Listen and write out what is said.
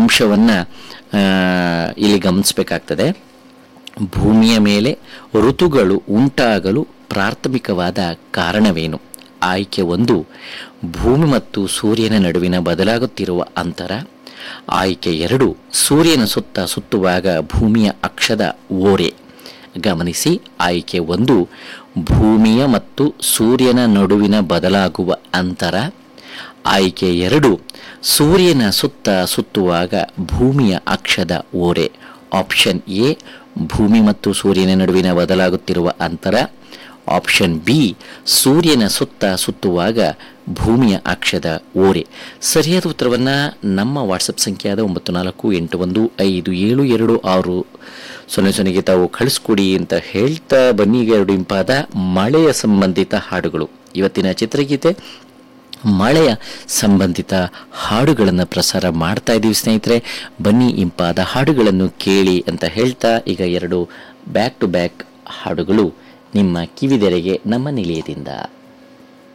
ಅಂಶವನ್ನು ಇಲ್ಲಿ ಗಮನಿಸಬೇಕಾಗ್ತದೆ ಭೂಮಿಯ ಮೇಲೆ ಋತುಗಳು ಉಂಟಾಗಲು ಪ್ರಾಥಮಿಕವಾದ ಕಾರಣವೇನು ಆಯ್ಕೆ ಒಂದು ಭೂಮಿ ಮತ್ತು ಸೂರ್ಯನ ನಡುವಿನ ಬದಲಾಗುತ್ತಿರುವ ಅಂತರ ಆಯ್ಕೆ ಎರಡು ಸೂರ್ಯನ ಸುತ್ತ ಸುತ್ತುವಾಗ ಭೂಮಿಯ ಅಕ್ಷದ ಓರೆ ಗಮನಿಸಿ ಆಯ್ಕೆ ಒಂದು ಭೂಮಿಯ ಮತ್ತು ಸೂರ್ಯನ ನಡುವಿನ ಬದಲಾಗುವ ಅಂತರ ಆಯ್ಕೆ ಎರಡು ಸೂರ್ಯನ ಸುತ್ತ ಸುತ್ತುವಾಗ ಭೂಮಿಯ ಅಕ್ಷದ ಓರೆ ಆಪ್ಷನ್ ಎ ಭೂಮಿ ಮತ್ತು ಸೂರ್ಯನ ನಡುವಿನ ಬದಲಾಗುತ್ತಿರುವ ಅಂತರ ಆಪ್ಷನ್ ಬಿ ಸೂರ್ಯನ ಸುತ್ತ ಸುತ್ತುವಾಗ ಭೂಮಿಯ ಅಕ್ಷದ ಓರೆ ಸರಿಯಾದ ಉತ್ತರವನ್ನು ನಮ್ಮ ವಾಟ್ಸಪ್ ಸಂಖ್ಯೆಯಾದ ಒಂಬತ್ತು ನಾಲ್ಕು ಎಂಟು ಒಂದು ಐದು ಏಳು ಎರಡು ಆರು ಸೊನ್ನೆ ಸೊನ್ನೆಗೆ ತಾವು ಕಳಿಸ್ಕೊಡಿ ಅಂತ ಹೇಳ್ತಾ ಬನ್ನಿ ಈಗ ಎರಡು ಇಂಪಾದ ಮಳೆಯ ಸಂಬಂಧಿತ ಹಾಡುಗಳು ಇವತ್ತಿನ ಚಿತ್ರಗೀತೆ ಮಳೆಯ ಸಂಬಂಧಿತ ಹಾಡುಗಳನ್ನು ಪ್ರಸಾರ ಮಾಡ್ತಾ ಇದ್ದೀವಿ ಸ್ನೇಹಿತರೆ ಬನ್ನಿ ಇಂಪಾದ ಹಾಡುಗಳನ್ನು ಕೇಳಿ ಅಂತ ಹೇಳ್ತಾ ಈಗ ಎರಡು ಬ್ಯಾಕ್ ಟು ಬ್ಯಾಕ್ ಹಾಡುಗಳು ನಿಮ್ಮ ಕಿವಿದೆರೆಗೆ ನಮ್ಮ ನಿಲಯದಿಂದ